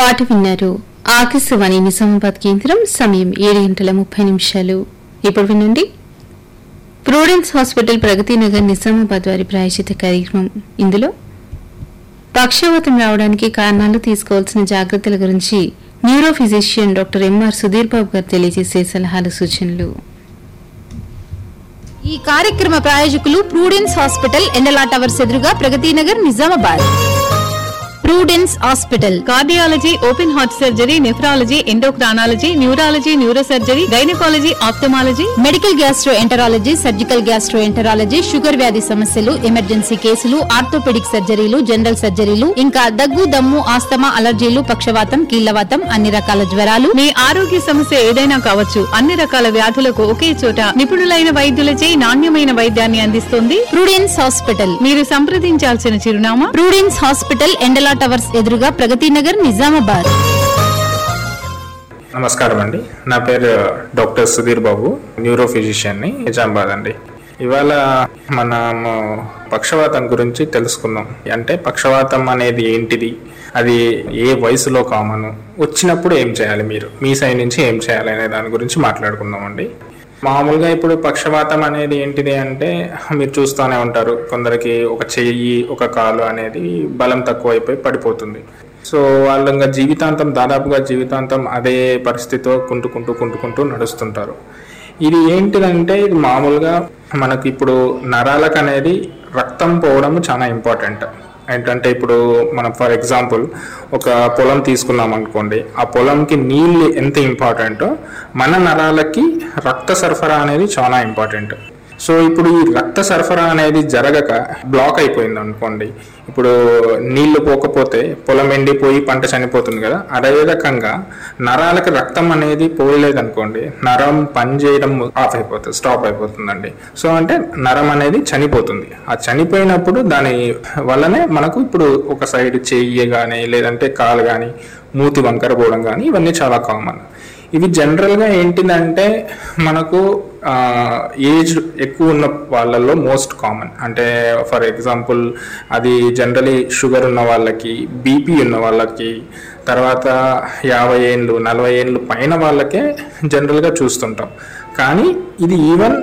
పాట విన్నారు ఆకాశవాణి నిజామాబాద్ కేంద్రం సమయం ఏడు గంటల ముప్పై నిమిషాలు ఇప్పుడు వినండి ప్రూడెన్స్ హాస్పిటల్ ప్రగతి నగర్ నిజామాబాద్ వారి ప్రాయచిత కార్యక్రమం ఇందులో పక్షవాతం రావడానికి కారణాలు తీసుకోవాల్సిన జాగ్రత్తల గురించి neuro physician doctor M R Sudheer Babu garu తెలియజేసే సలహాలు సూచనలు ఈ కార్యక్రమ ప్రాయోజకులు ప్రూడెన్స్ హాస్పిటల్ ఎండలా టవర్స్ ఎదురుగా Pragathi Nagar Nizamabad Prudence hospital cardiology open heart surgery nephrology endocrinology neurology neurosurgery gynaecology ophthalmology medical gastroenterology surgical gastroenterology sugar వ్యాధి సమస్యలు ఎమర్జెన్సీ కేసులు ఆర్థోపెడిక్ సర్జరీలు జనరల్ సర్జరీలు ఇంకా దగ్గు దమ్ము ఆస్తమా అలర్జీలు పక్షవాతం కీళ్లవాతం అన్ని రకాల జ్వరాలు మీ ఆరోగ్య సమస్య ఏదైనా కావచ్చు అన్ని రకాల వ్యాధులకు ఒకే చోట నిపుణులైన వైద్యులచే నాణ్యమైన వైద్యాన్ని అందిస్తుంది ప్రూడెన్స్ హాస్పిటల్ మీరు సంప్రదించాల్సిన చిరునామా ప్రూడెన్స్ హాస్పిటల్ ఎండలా టవర్స్ ఎదురుగా ప్రగతి నగర్ నిజామాబాద్ నమస్కారం అండి నా పేరు డాక్టర్ సుధీర్ బాబు న్యూరో ఫిజిషియన్ని నిజామాబాద్ అండి ఇవాళ మనము పక్షవాతం గురించి తెలుసుకుందాం అంటే పక్షవాతం అనేది ఏంటిది అది ఏ వయసులో కామన్ వచ్చినప్పుడు ఏం చేయాలి మీరు మీ సైడ్ నుంచి ఏం చేయాలి అనే దాని గురించి మాట్లాడుకుందామండి మామూలుగా ఇప్పుడు పక్షవాతం అనేది ఏంటిది అంటే మీరు చూస్తూనే ఉంటారు కొందరికి ఒక చెయ్యి ఒక కాలు అనేది బలం తక్కువైపోయి పడిపోతుంది సో వాళ్ళు ఇంకా జీవితాంతం దాదాపుగా జీవితాంతం అదే పరిస్థితితో కుంటుకుంటూ కుంటుకుంటూ నడుస్తుంటారు ఇది ఏంటిదంటే ఇది మామూలుగా మనకి ఇప్పుడు నరాలకు అనేది రక్తం పోవడం చాలా ఇంపార్టెంట్ ఏంటంటే ఇప్పుడు మనం ఫర్ ఎగ్జాంపుల్ ఒక పొలం తీసుకున్నాం అనుకోండి ఆ పొలంకి నీళ్ళు ఎంత ఇంపార్టెంటో మన నరాలకి రక్త సరఫరా అనేది చాలా ఇంపార్టెంట్ సో ఇప్పుడు ఈ రక్త సరఫరా అనేది జరగక బ్లాక్ అయిపోయింది అనుకోండి ఇప్పుడు నీళ్లు పోకపోతే పొలం ఎండిపోయి పంట చనిపోతుంది కదా అదే రకంగా నరాలకు రక్తం అనేది పోయలేదు అనుకోండి నరం పనిచేయడం ఆఫ్ అయిపోతుంది స్టాప్ అయిపోతుందండి సో అంటే నరం అనేది చనిపోతుంది ఆ చనిపోయినప్పుడు దాని వల్లనే మనకు ఇప్పుడు ఒక సైడ్ చెయ్యి కానీ లేదంటే కాలు కానీ మూతి వంకర పోవడం కానీ ఇవన్నీ చాలా కామన్ ఇవి జనరల్గా ఏంటిదంటే మనకు ఏజ్ ఎక్కువ ఉన్న వాళ్ళల్లో మోస్ట్ కామన్ అంటే ఫర్ ఎగ్జాంపుల్ అది జనరలీ షుగర్ ఉన్న వాళ్ళకి బీపీ ఉన్న వాళ్ళకి తర్వాత యాభై ఏళ్ళు నలభై ఏళ్ళు పైన వాళ్ళకే జనరల్గా చూస్తుంటాం కానీ ఇది ఈవెన్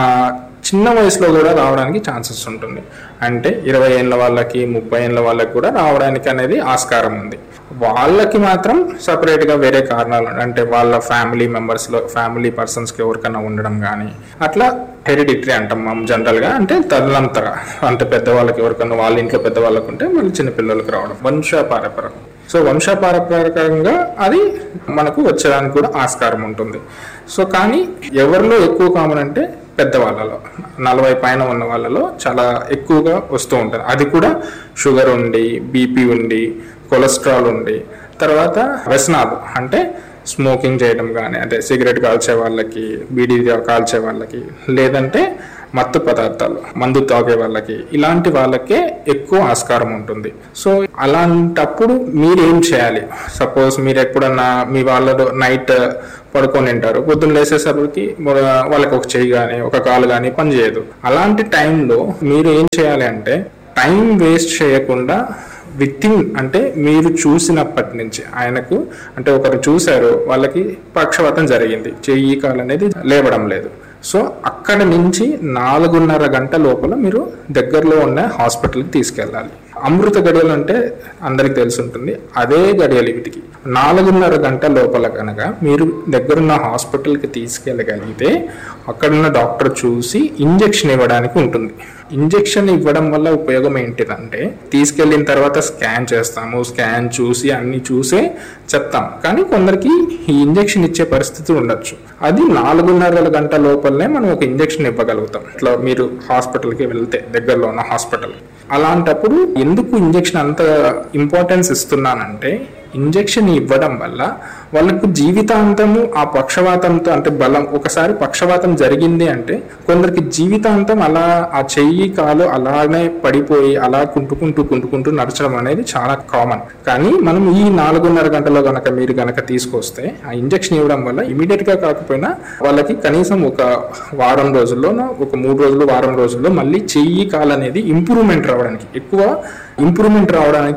చిన్న వయసులో కూడా రావడానికి ఛాన్సెస్ ఉంటుంది అంటే ఇరవై ఏళ్ళ వాళ్ళకి ముప్పై ఏళ్ళ వాళ్ళకి కూడా రావడానికి అనేది ఆస్కారం ఉంది వాళ్ళకి మాత్రం సపరేట్గా వేరే కారణాలు అంటే వాళ్ళ ఫ్యామిలీ మెంబర్స్లో ఫ్యామిలీ పర్సన్స్కి ఎవరికైనా ఉండడం కానీ అట్లా హెరిడిటరీ అంటాం మనం జనరల్గా అంటే తదనంతర అంటే పెద్దవాళ్ళకి ఎవరికైనా వాళ్ళ ఇంట్లో పెద్దవాళ్ళకు ఉంటే మళ్ళీ చిన్నపిల్లలకు రావడం వంశపారపరం సో వంశపారపరకంగా అది మనకు వచ్చేదానికి కూడా ఆస్కారం ఉంటుంది సో కానీ ఎవరిలో ఎక్కువ కామన్ అంటే పెద్దవాళ్ళలో నలభై పైన ఉన్న వాళ్ళలో చాలా ఎక్కువగా వస్తూ ఉంటుంది అది కూడా షుగర్ ఉండి బీపీ ఉండి కొలెస్ట్రాల్ ఉండి తర్వాత వ్యసనాలు అంటే స్మోకింగ్ చేయడం కానీ అంటే సిగరెట్ కాల్చే వాళ్ళకి బీడీ కాల్చే వాళ్ళకి లేదంటే మత్తు పదార్థాలు మందు తాగే వాళ్ళకి ఇలాంటి వాళ్ళకే ఎక్కువ ఆస్కారం ఉంటుంది సో అలాంటప్పుడు మీరు ఏం చేయాలి సపోజ్ మీరు ఎప్పుడన్నా మీ వాళ్ళలో నైట్ పడుకొని ఉంటారు పొద్దున్న లేసేసరికి వాళ్ళకి ఒక చెయ్యి కానీ ఒక కాలు కానీ పనిచేయదు అలాంటి టైంలో మీరు ఏం చేయాలి అంటే టైం వేస్ట్ చేయకుండా విత్ ఇన్ అంటే మీరు చూసినప్పటి నుంచి ఆయనకు అంటే ఒకరు చూశారు వాళ్ళకి పక్షవాతం జరిగింది చెయ్యి కాలు అనేది లేవడం లేదు సో అక్కడ నుంచి నాలుగున్నర గంట లోపల మీరు దగ్గరలో ఉన్న హాస్పిటల్కి తీసుకెళ్ళాలి అమృత గడియలు అంటే అందరికి తెలిసి ఉంటుంది అదే గడియలు వీటికి నాలుగున్నర గంట లోపల కనుక మీరు దగ్గరున్న హాస్పిటల్కి తీసుకెళ్ళగలిగితే అక్కడున్న డాక్టర్ చూసి ఇంజెక్షన్ ఇవ్వడానికి ఉంటుంది ఇంజెక్షన్ ఇవ్వడం వల్ల ఉపయోగం ఏంటిదంటే తీసుకెళ్ళిన తర్వాత స్కాన్ చేస్తాము స్కాన్ చూసి అన్ని చూసే చెప్తాం కానీ కొందరికి ఈ ఇంజెక్షన్ ఇచ్చే పరిస్థితి ఉండొచ్చు అది నాలుగున్నర గంట లోపలనే మనం ఒక ఇంజెక్షన్ ఇవ్వగలుగుతాం ఇట్లా మీరు హాస్పిటల్కి వెళ్తే దగ్గరలో ఉన్న హాస్పిటల్ అలాంటప్పుడు ఎందుకు ఇంజెక్షన్ అంత ఇంపార్టెన్స్ ఇస్తున్నానంటే ఇంజెక్షన్ ఇవ్వడం వల్ల వాళ్ళకు జీవితాంతము ఆ పక్షవాతంతో అంటే బలం ఒకసారి పక్షవాతం జరిగింది అంటే కొందరికి జీవితాంతం అలా ఆ చెయ్యి కాలు అలానే పడిపోయి అలా కుంటుకుంటూ కుంటుకుంటూ నడచడం అనేది చాలా కామన్ కానీ మనం ఈ నాలుగున్నర గంటలో గనక మీరు గనక తీసుకొస్తే ఆ ఇంజెక్షన్ ఇవ్వడం వల్ల ఇమీడియట్ గా కాకపోయినా వాళ్ళకి కనీసం ఒక వారం రోజుల్లోనో ఒక మూడు రోజులు వారం రోజుల్లో మళ్ళీ చెయ్యి కాలు అనేది ఇంప్రూవ్మెంట్ రావడానికి ఎక్కువ ఇంప్రూవ్మెంట్ రావడానికి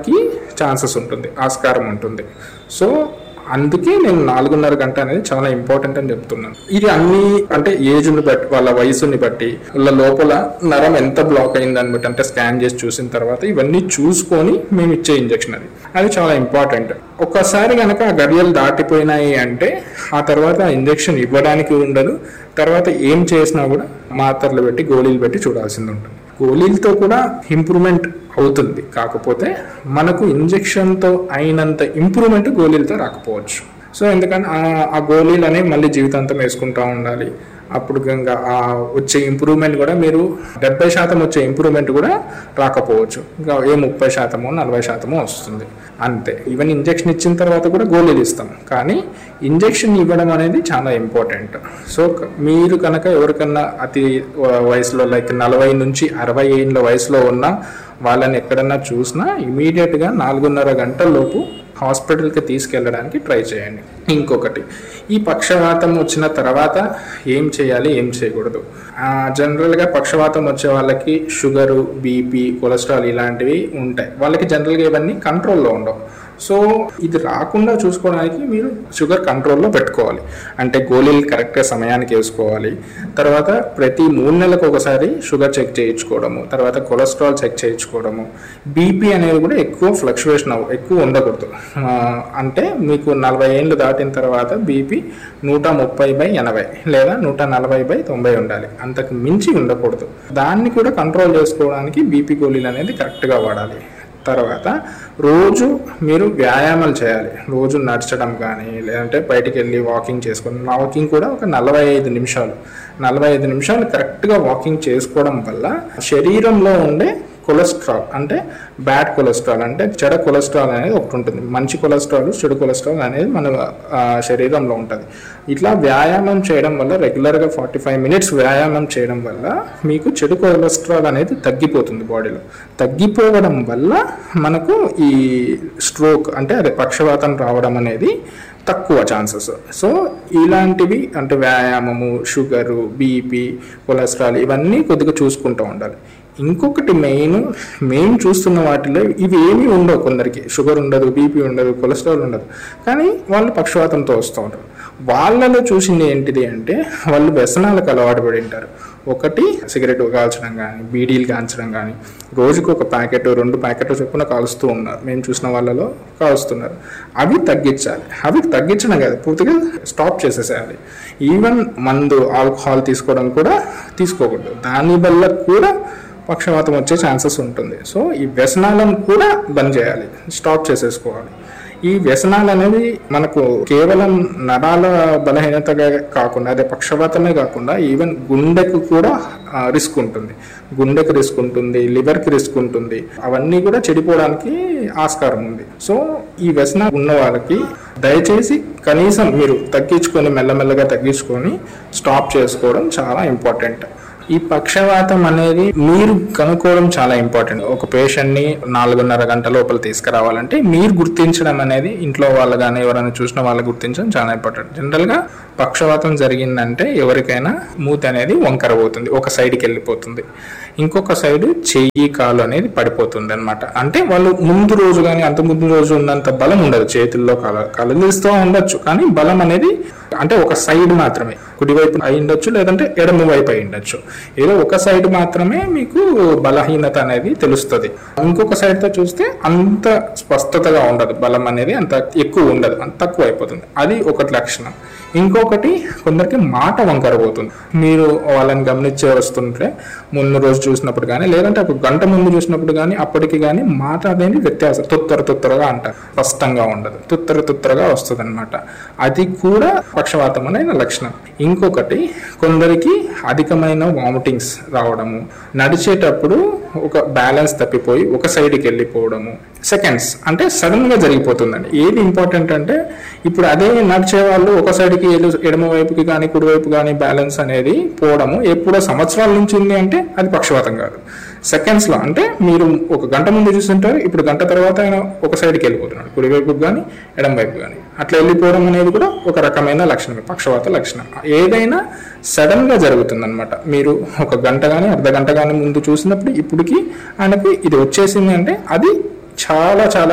ఛాన్సెస్ ఉంటుంది ఆస్కారం ఉంటుంది సో అందుకే నేను నాలుగున్నర గంట అనేది చాలా ఇంపార్టెంట్ అని చెప్తున్నాను ఇది అన్ని అంటే ఏజ్ని బట్టి వాళ్ళ వయసుని బట్టి వాళ్ళ లోపల నరం ఎంత బ్లాక్ అయిందని బట్టి అంటే స్కాన్ చేసి చూసిన తర్వాత ఇవన్నీ చూసుకొని మేము ఇచ్చే ఇంజెక్షన్ అది అది చాలా ఇంపార్టెంట్ ఒక్కసారి కనుక ఆ గడియలు దాటిపోయినాయి అంటే ఆ తర్వాత ఆ ఇంజెక్షన్ ఇవ్వడానికి ఉండదు తర్వాత ఏం చేసినా కూడా మాత్రలు పెట్టి గోళీలు పెట్టి చూడాల్సింది ఉంటుంది గోళీలతో కూడా ఇంప్రూవ్మెంట్ అవుతుంది కాకపోతే మనకు ఇంజెక్షన్తో అయినంత ఇంప్రూవ్మెంట్ గోళీలతో రాకపోవచ్చు సో ఎందుకంటే ఆ- ఆ గోళీలు అనేవి మళ్ళీ జీవితాంతం వేసుకుంటూ ఉండాలి అప్పుడు ఇంకా ఆ వచ్చే ఇంప్రూవ్మెంట్ కూడా మీరు డెబ్బై శాతం వచ్చే ఇంప్రూవ్మెంట్ కూడా రాకపోవచ్చు ఇంకా ఏ ముప్పై శాతమో నలభై శాతమో వస్తుంది అంతే ఈవెన్ ఇంజెక్షన్ ఇచ్చిన తర్వాత కూడా గోళీలు ఇస్తాం కానీ ఇంజెక్షన్ ఇవ్వడం అనేది చాలా ఇంపార్టెంట్ సో క- మీరు కనుక ఎవరికన్నా అతి వ- వయసులో లైక్ నలభై నుంచి అరవై ఏళ్ళ వయసులో ఉన్న వాళ్ళని ఎక్కడన్నా చూసినా ఇమీడియట్గా నాలుగున్నర గంటల లోపు హాస్పిటల్కి తీసుకెళ్ళడానికి ట్రై చేయండి ఇంకొకటి ఈ పక్షవాతం వచ్చిన తర్వాత ఏం చేయాలి ఏం చేయకూడదు ఆ, జనరల్గా పక్షవాతం వచ్చే వాళ్ళకి షుగరు బీపీ కొలెస్ట్రాల్ ఇలాంటివి ఉంటాయి వాళ్ళకి జనరల్గా ఇవన్నీ కంట్రోల్లో ఉండవు సో ఇది రాకుండా చూసుకోవడానికి మీరు షుగర్ కంట్రోల్లో పెట్టుకోవాలి అంటే గోళీలు కరెక్ట్గా సమయానికి వేసుకోవాలి తర్వాత ప్రతి మూడు నెలలకు ఒకసారి షుగర్ చెక్ చేయించుకోవడము తర్వాత కొలెస్ట్రాల్ చెక్ చేయించుకోవడము బీపీ అనేది కూడా ఎక్కువ ఫ్లక్చువేషన్ అవ్వ ఎక్కువ ఉండకూడదు ఆ, అంటే మీకు నలభై ఏళ్ళు దాటిన తర్వాత బీపీ నూట ముప్పై బై ఎనభై లేదా నూట నలభై బై తొంభై ఉండాలి అంతకు మించి ఉండకూడదు దాన్ని కూడా కంట్రోల్ చేసుకోవడానికి బీపీ గోళీలు అనేది కరెక్ట్గా వాడాలి తర్వాత రోజు మీరు వ్యాయామాలు చేయాలి రోజు నడచడం కానీ లేదంటే బయటికి వెళ్ళి వాకింగ్ చేసుకొని వాకింగ్ కూడా ఒక నలభై ఐదు నిమిషాలు నలభై ఐదు నిమిషాలు కరెక్ట్గా వాకింగ్ చేసుకోవడం వల్ల శరీరంలో ఉండే కొలెస్ట్రాల్ అంటే బ్యాడ్ కొలెస్ట్రాల్ అంటే చెడ కొలెస్ట్రాల్ అనేది ఒకటి ఉంటుంది మంచి కొలెస్ట్రాల్ చెడు కొలెస్ట్రాల్ అనేది మన ఆ, శరీరంలో ఉంటుంది ఇట్లా వ్యాయామం చేయడం వల్ల రెగ్యులర్గా ఫార్టీ ఫైవ్ మినిట్స్ వ్యాయామం చేయడం వల్ల మీకు చెడు కొలెస్ట్రాల్ అనేది తగ్గిపోతుంది బాడీలో తగ్గిపోవడం వల్ల మనకు ఈ స్ట్రోక్ అంటే అదే పక్షవాతం రావడం అనేది తక్కువ ఛాన్సెస్ సో ఇలాంటివి అంటే వ్యాయామము షుగరు బీపీ కొలెస్ట్రాల్ ఇవన్నీ కొద్దిగా చూసుకుంటూ ఉండాలి ఇంకొకటి మెయిన్ మెయిన్ చూస్తున్న వాటిలో ఇవి ఏమీ ఉండవు కొందరికి షుగర్ ఉండదు బీపీ ఉండదు కొలెస్ట్రాల్ ఉండదు కానీ వాళ్ళు పక్షవాతంతో వస్తూ ఉంటారు వాళ్ళలో చూసింది ఏంటిది అంటే వాళ్ళు వ్యసనాలకు అలవాటు పడి ఉంటారు ఒకటి సిగరెట్ కాల్చడం కానీ బీడీలు కాల్చడం కానీ రోజుకు ఒక ప్యాకెట్ రెండు ప్యాకెట్ చొప్పున కాలుస్తూ ఉన్నారు మేము చూసిన వాళ్ళలో కాలుస్తున్నారు అవి తగ్గించాలి అవి తగ్గించడం కాదు పూర్తిగా స్టాప్ చేసేసేయాలి ఈవెన్ మందు ఆల్కహాల్ తీసుకోవడం కూడా తీసుకోకూడదు దానివల్ల కూడా పక్షవాతం వచ్చే ఛాన్సెస్ ఉంటుంది సో ఈ వ్యసనాలను కూడా బంద్ చేయాలి స్టాప్ చేసేసుకోవాలి ఈ వ్యసనాలు అనేవి మనకు కేవలం నరాల బలహీనతగా కాకుండా అదే పక్షవాతమే కాకుండా ఈవెన్ గుండెకు కూడా రిస్క్ ఉంటుంది గుండెకి రిస్క్ ఉంటుంది లివర్కి రిస్క్ ఉంటుంది అవన్నీ కూడా చెడిపోవడానికి ఆస్కారం ఉంది సో ఈ వ్యసనం ఉన్న వాళ్ళకి దయచేసి కనీసం మీరు తగ్గించుకొని మెల్లమెల్లగా తగ్గించుకొని స్టాప్ చేసుకోవడం చాలా ఇంపార్టెంట్ ఈ పక్షవాతం అనేది మీరు కనుక్కోవడం చాలా ఇంపార్టెంట్ ఒక పేషెంట్ ని నాలుగున్నర గంటల లోపల తీసుకురావాలంటే మీరు గుర్తించడం అనేది ఇంట్లో వాళ్ళు కానీ ఎవరైనా చూసిన వాళ్ళు గుర్తించడం చాలా ఇంపార్టెంట్ జనరల్ గా పక్షవాతం జరిగిందంటే ఎవరికైనా మూతి అనేది వంకర పోతుంది ఒక సైడ్కి వెళ్ళిపోతుంది ఇంకొక సైడ్ చెయ్యి కాలు అనేది పడిపోతుంది అనమాట అంటే వాళ్ళు ముందు రోజు కానీ అంత ముందు రోజు ఉన్నంత బలం ఉండదు చేతుల్లో కల కలలిస్తూ ఉండొచ్చు కానీ బలం అనేది అంటే ఒక సైడ్ మాత్రమే కుడివైపు అయి ఉండొచ్చు లేదంటే ఎడమ వైపు అయి ఉండొచ్చు ఏదో ఒక సైడ్ మాత్రమే మీకు బలహీనత అనేది తెలుస్తుంది ఇంకొక side తో చూస్తే అంత స్పష్టతగా ఉండదు బలం అనేది అంత ఎక్కువ ఉండదు అంత తక్కువ అయిపోతుంది అది ఒకటి లక్షణం ఇంకొకటి కొందరికి మాట వంకర పోతుంది మీరు వాళ్ళని గమనించే వస్తుంటే ముందు రోజు చూసినప్పుడు కానీ లేదంటే ఒక గంట ముందు చూసినప్పుడు కానీ అప్పటికి కానీ మాట అనేది వ్యత్యాసం తుత్తర తుత్తరగా అంటారు స్పష్టంగా ఉండదు తుత్తర తుత్తరగా వస్తుంది అనమాట అది కూడా పక్షవాతం అనే లక్షణం ఇంకొకటి కొందరికి అధికమైన వామిటింగ్స్ రావడము నడిచేటప్పుడు ఒక బ్యాలెన్స్ తప్పిపోయి ఒక సైడ్కి వెళ్ళిపోవడము సెకండ్స్ అంటే సడన్ గా జరిగిపోతుందండి ఏది ఇంపార్టెంట్ అంటే ఇప్పుడు అదే నడిచే వాళ్ళు ఒక సైడ్కి ఎలు- ఎడమ వైపుకి కానీ కుడివైపు కానీ బ్యాలెన్స్ అనేది పోవడము ఎప్పుడో సంవత్సరాల నుంచి ఉంది అంటే అది పక్షవాతం కాదు సెకండ్స్ లో అంటే మీరు ఒక గంట ముందు చూస్తుంటారు ఇప్పుడు గంట తర్వాత ఆయన ఒక సైడ్కి వెళ్ళిపోతున్నాడు కుడివైపుకి కానీ ఎడమ వైపు కానీ అట్లా వెళ్ళిపోవడం అనేది కూడా ఒక రకమైన లక్షణమే పక్షవాత లక్షణం ఏదైనా సడన్ గా జరుగుతుంది అనమాట మీరు ఒక గంట కానీ అర్ధ గంట కానీ ముందు చూసినప్పుడు ఇప్పటికి ఆయనకి ఇది వచ్చేసింది అంటే అది చాలా చాలా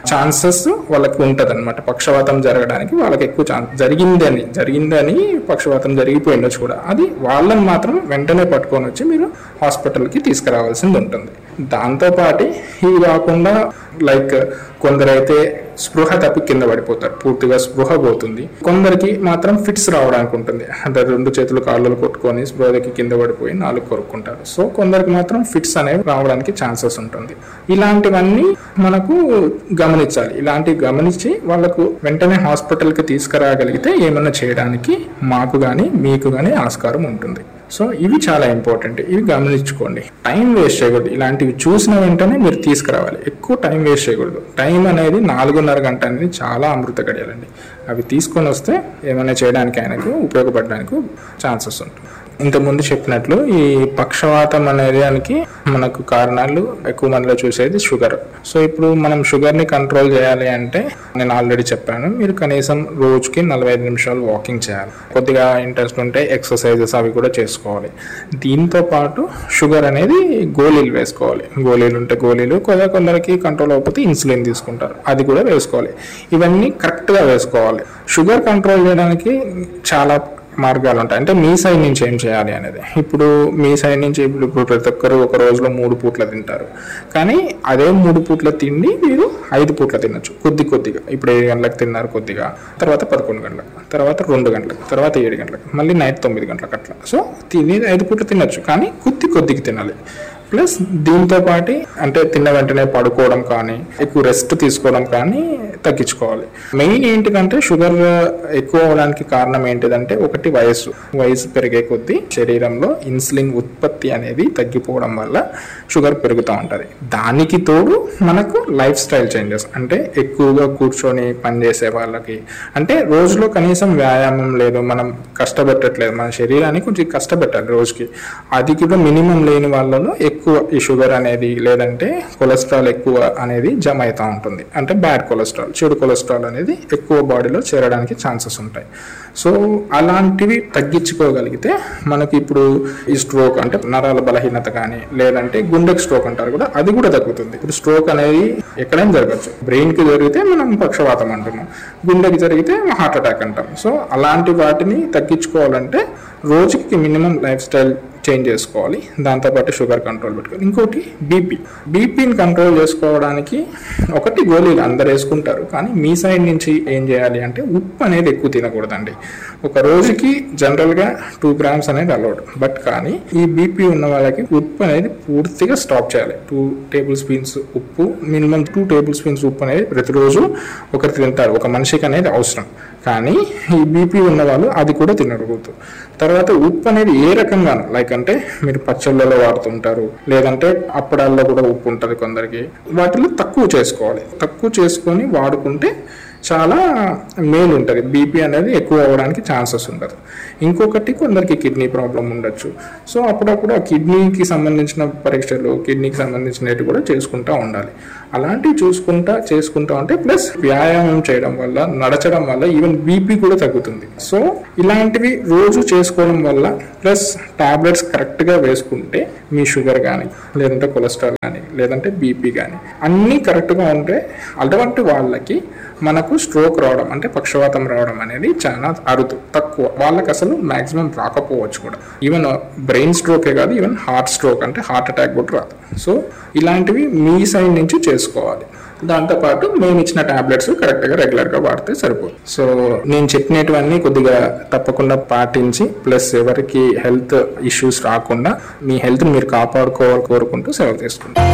ఛాన్సెస్ వాళ్ళకి ఉంటది అనమాట పక్షవాతం జరగడానికి వాళ్ళకి ఎక్కువ ఛాన్స్ జరిగిందని జరిగిందని పక్షవాతం జరిగిపోయి ఉండొచ్చు కూడా అది వాళ్ళని మాత్రం వెంటనే పట్టుకొని వచ్చి మీరు హాస్పిటల్కి తీసుకురావాల్సింది ఉంటుంది దాంతోపాటు ఇవి కాకుండా లైక్ కొందరైతే స్పృహ తప్పి కింద పడిపోతారు పూర్తిగా స్పృహ పోతుంది కొందరికి మాత్రం ఫిట్స్ రావడానికి ఉంటుంది అంటే రెండు చేతులు కాళ్ళు కొట్టుకొని స్పృహకి కింద పడిపోయి నాలుగు కొరుక్కుంటారు సో కొందరికి మాత్రం ఫిట్స్ అనేవి రావడానికి ఛాన్సెస్ ఉంటుంది ఇలాంటివన్నీ మనకు గమనించాలి ఇలాంటివి గమనించి వాళ్ళకు వెంటనే హాస్పిటల్కి తీసుకురాగలిగితే ఏమన్నా చేయడానికి మాకు కానీ మీకు కానీ ఆస్కారం ఉంటుంది సో ఇవి చాలా ఇంపార్టెంట్ ఇవి గమనించుకోండి టైం వేస్ట్ చేయకూడదు ఇలాంటివి చూసిన వెంటనే మీరు తీసుకురావాలి ఎక్కువ టైం వేస్ట్ చేయకూడదు టైం అనేది నాలుగున్నర గంట అనేది చాలా అమృత గడియాలండి అవి తీసుకొని వస్తే ఏమైనా చేయడానికి ఆయనకు ఉపయోగపడడానికి ఛాన్సెస్ ఉంటుంది ఇంతకుముందు చెప్పినట్లు ఈ పక్షవాతం అనే దానికి మనకు కారణాలు ఎక్కువ మందిలో చూసేది షుగర్ సో ఇప్పుడు మనం షుగర్ని కంట్రోల్ చేయాలి అంటే నేను ఆల్రెడీ చెప్పాను మీరు కనీసం రోజుకి నలభై ఐదు నిమిషాలు వాకింగ్ చేయాలి కొద్దిగా ఇంట్రెస్ట్ ఉంటే ఎక్సర్సైజెస్ అవి కూడా చేసుకోవాలి దీంతో పాటు షుగర్ అనేది గోళీలు వేసుకోవాలి గోళీలు ఉంటే గోళీలు కొద్దిగా కొందరికి కంట్రోల్ అవ్వకపోతే ఇన్సులిన్ తీసుకుంటారు అది కూడా వేసుకోవాలి ఇవన్నీ కరెక్ట్గా వేసుకోవాలి షుగర్ కంట్రోల్ చేయడానికి చాలా మార్గాలు ఉంటాయి అంటే మీ సైడ్ నుంచి ఏం చేయాలి అనేది ఇప్పుడు మీ సైడ్ నుంచి ఇప్పుడు ఇప్పుడు ప్రతి ఒక్కరు ఒక రోజులో మూడు పూట్ల తింటారు కానీ అదే మూడు పూట్ల తిండి మీరు ఐదు పూట్ల తినొచ్చు కొద్ది కొద్దిగా ఇప్పుడు ఏడు గంటలకు తిన్నారు కొద్దిగా తర్వాత పదకొండు గంటలకు తర్వాత రెండు గంటలకు తర్వాత ఏడు గంటలకు మళ్ళీ నైట్ తొమ్మిది గంటలకు అట్లా సో తిని ఐదు పూట్ల తినొచ్చు కానీ కొద్ది కొద్దిగా తినాలి ప్లస్ దీంతో పాటు అంటే తిన్న వెంటనే పడుకోవడం కానీ ఎక్కువ రెస్ట్ తీసుకోవడం కానీ తగ్గించుకోవాలి మెయిన్ ఏంటిదంటే షుగర్ ఎక్కువ అవడానికి కారణం ఏంటిదంటే ఒకటి వయసు వయసు పెరిగే కొద్దీ శరీరంలో ఇన్సులిన్ ఉత్పత్తి అనేది తగ్గిపోవడం వల్ల షుగర్ పెరుగుతూ ఉంటుంది దానికి తోడు మనకు లైఫ్ స్టైల్ చేంజెస్ అంటే ఎక్కువగా కూర్చొని పనిచేసే వాళ్ళకి అంటే రోజులో కనీసం వ్యాయామం లేదు మనం కష్టపెట్టట్లేదు మన శరీరాన్ని కొంచెం కష్టపెట్టాలి రోజుకి అది కూడా మినిమం లేని వాళ్ళలో ఎక్కువ ఈ షుగర్ అనేది లేదంటే కొలెస్ట్రాల్ ఎక్కువ అనేది జమ అవుతూ ఉంటుంది అంటే బ్యాడ్ కొలెస్ట్రాల్ చెడు కొలెస్ట్రాల్ అనేది ఎక్కువ బాడీలో చేరడానికి ఛాన్సెస్ ఉంటాయి సో అలాంటివి తగ్గించుకోగలిగితే మనకి ఇప్పుడు ఈ స్ట్రోక్ అంటే నరాల బలహీనత కానీ లేదంటే గుండెకి స్ట్రోక్ అంటారు కూడా అది కూడా తగ్గుతుంది ఇప్పుడు స్ట్రోక్ అనేది ఎక్కడైనా జరగచ్చు బ్రెయిన్ కి జరిగితే మనం పక్షవాతం అంటున్నాం గుండెకి జరిగితే హార్ట్ అటాక్ అంటాం సో అలాంటి వాటిని తగ్గించుకోవాలంటే రోజుకి మినిమం లైఫ్ స్టైల్ చేంజ్ చేసుకోవాలి దాంతోపాటు షుగర్ కంట్రోల్ పెట్టుకోవాలి ఇంకోటి బీపీ బీపీని కంట్రోల్ చేసుకోవడానికి ఒకటి గోళీలు అందరు వేసుకుంటారు కానీ మీ సైడ్ నుంచి ఏం చేయాలి అంటే ఉప్పు అనేది ఎక్కువ తినకూడదండి ఒక రోజుకి జనరల్గా టూ గ్రామ్స్ అనేది అలౌడ్ బట్ కానీ ఈ బీపీ ఉన్న వాళ్ళకి ఉప్పు అనేది పూర్తిగా స్టాప్ చేయాలి టూ టేబుల్ స్పూన్స్ ఉప్పు మినిమం టూ టేబుల్ స్పూన్స్ ఉప్పు అనేది ప్రతిరోజు ఒకరు తింటారు ఒక మనిషికి అనేది అవసరం కానీ ఈ బీపీ ఉన్న వాళ్ళు అది కూడా తినకూడదు తర్వాత ఉప్పు అనేది ఏ రకంగా లైక్ అంటే మీరు పచ్చళ్ళలో వాడుతుంటారు లేదంటే అప్పడాల్లో కూడా ఉప్పు ఉంటుంది కొందరికి వాటిలో తక్కువ చేసుకోవాలి తక్కువ చేసుకొని వాడుకుంటే చాలా మేలు ఉంటుంది బీపీ అనేది ఎక్కువ అవ్వడానికి ఛాన్సెస్ ఉండదు ఇంకొకటి కొందరికి కిడ్నీ ప్రాబ్లం ఉండొచ్చు సో అప్పుడప్పుడు ఆ కిడ్నీకి సంబంధించిన పరీక్షలు కిడ్నీకి సంబంధించినవి కూడా చేసుకుంటూ ఉండాలి అలాంటివి చూసుకుంటా చేసుకుంటా ఉంటే ప్లస్ వ్యాయామం చేయడం వల్ల నడచడం వల్ల ఈవెన్ బీపీ కూడా తగ్గుతుంది సో ఇలాంటివి రోజు చేసుకోవడం వల్ల ప్లస్ టాబ్లెట్స్ కరెక్ట్గా వేసుకుంటే మీ షుగర్ కానీ లేదంటే కొలెస్ట్రాల్ కానీ లేదంటే బీపీ కానీ అన్నీ కరెక్ట్గా ఉంటే అటువంటి వాళ్ళకి మనకు స్ట్రోక్ రావడం అంటే పక్షవాతం రావడం అనేది చాలా అరుదు తక్కువ వాళ్ళకి అసలు మాక్సిమం రాకపోవచ్చు కూడా ఈవెన్ బ్రెయిన్ స్ట్రోకే కాదు ఈవెన్ హార్ట్ స్ట్రోక్ అంటే హార్ట్ అటాక్ కూడా రాదు సో ఇలాంటివి మీ సైడ్ నుంచి చేసుకోవాలి దాంతోపాటు మేము ఇచ్చిన టాబ్లెట్స్ కరెక్ట్గా రెగ్యులర్గా వాడితే సరిపోతుంది సో నేను చెప్పినటువన్నీ కొద్దిగా తప్పకుండా పాటించి ప్లస్ ఎవరికి హెల్త్ ఇష్యూస్ రాకుండా మీ హెల్త్ మీరు కాపాడుకోవాలి కోరుకుంటూ సేవ చేసుకుంటాం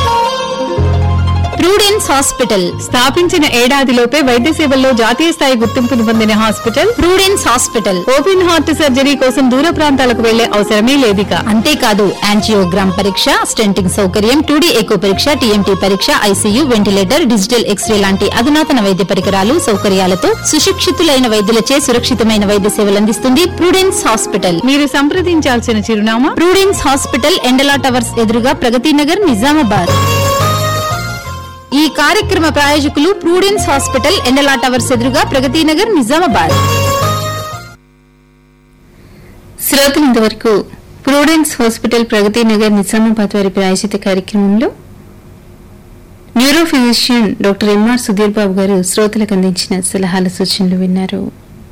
ప్రూడెన్స్ హాస్పిటల్ స్థాపించిన ఏడాదిలోపే వైద్య సేవల్లో జాతీయ స్థాయి గుర్తింపును పొందిన hospital Prudence hospital open heart surgery కోసం దూర ప్రాంతాలకు వెళ్లే అవసరమే లేదిక అంతేకాదు యాంజియోగ్రామ్ పరీక్ష స్టెంటింగ్ సౌకర్యం టూడీ ఎకో పరీక్ష టీఎంటీ పరీక్ష ఐసీయూ వెంటిలేటర్ డిజిటల్ ఎక్స్రే లాంటి అధునాతన వైద్య పరికరాలు సౌకర్యాలతో సుశిక్షితులైన వైద్యులచే సురక్షితమైన వైద్య సేవలు అందిస్తుంది ప్రూడెన్స్ హాస్పిటల్ మీరు సంప్రదించాల్సిన చిరునామా ప్రూడెన్స్ హాస్పిటల్ ఎండలా టవర్స్ ఎదురుగా ప్రగతి నగర్ నిజామాబాద్ ఈ కార్యక్రమ ప్రాయోజకులు ప్రూడెన్స్ హాస్పిటల్ ఎండలా టవర్స్ ఎదురుగా ప్రగతి నగర్ నిజామాబాద్ శ్రోతలు ఇంతవరకు ప్రూడెన్స్ హాస్పిటల్ ప్రగతి నగర్ నిజామాబాద్ వారి ప్రాయచిత కార్యక్రమంలో neuro physician doctor M R Sudheer Babu garu శ్రోతలకు అందించిన సలహాల సూచనలు విన్నారు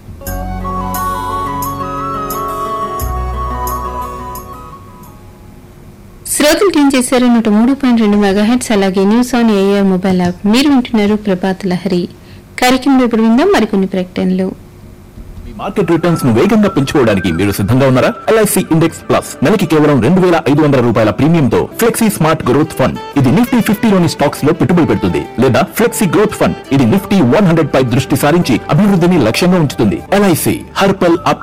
శ్రోతలు టీం చేశారు నూట మూడు పాయింట్ రెండు మెగాహెట్స్ అలాగే news on AIR mobile app మీరు వింటున్నారు ప్రభాత్ లహరి కార్యక్రమంలో ఇప్పుడు విందాం మరికొన్ని ప్రకటనలు మీ మార్కెట్ రిటర్న్స్ ను వేగంగా పెంచుకోవడానికి మీరు సిద్ధంగా ఉన్నారా ఎల్ఐసి ఇండెక్స్ ప్లస్ నెలకి కేవలం రెండు వేల ఐదు వందల రూపాయల ప్రీమియం తో ఫ్లెక్సీ స్మార్ట్ గ్రోత్ ఫండ్ ఇది నిఫ్టీ ఫిఫ్టీలోని స్టాక్స్ లో పెట్టుబడి పెడుతుంది లేదా ఫ్లెక్సీ గ్రోత్ ఫండ్ ఇది నిఫ్టీ వన్ హండ్రెడ్ పై దృష్టి సారించి అభివృద్ధిని లక్ష్యంగా ఉంచుతుంది ఎల్ఐసి హర్పల్ అప్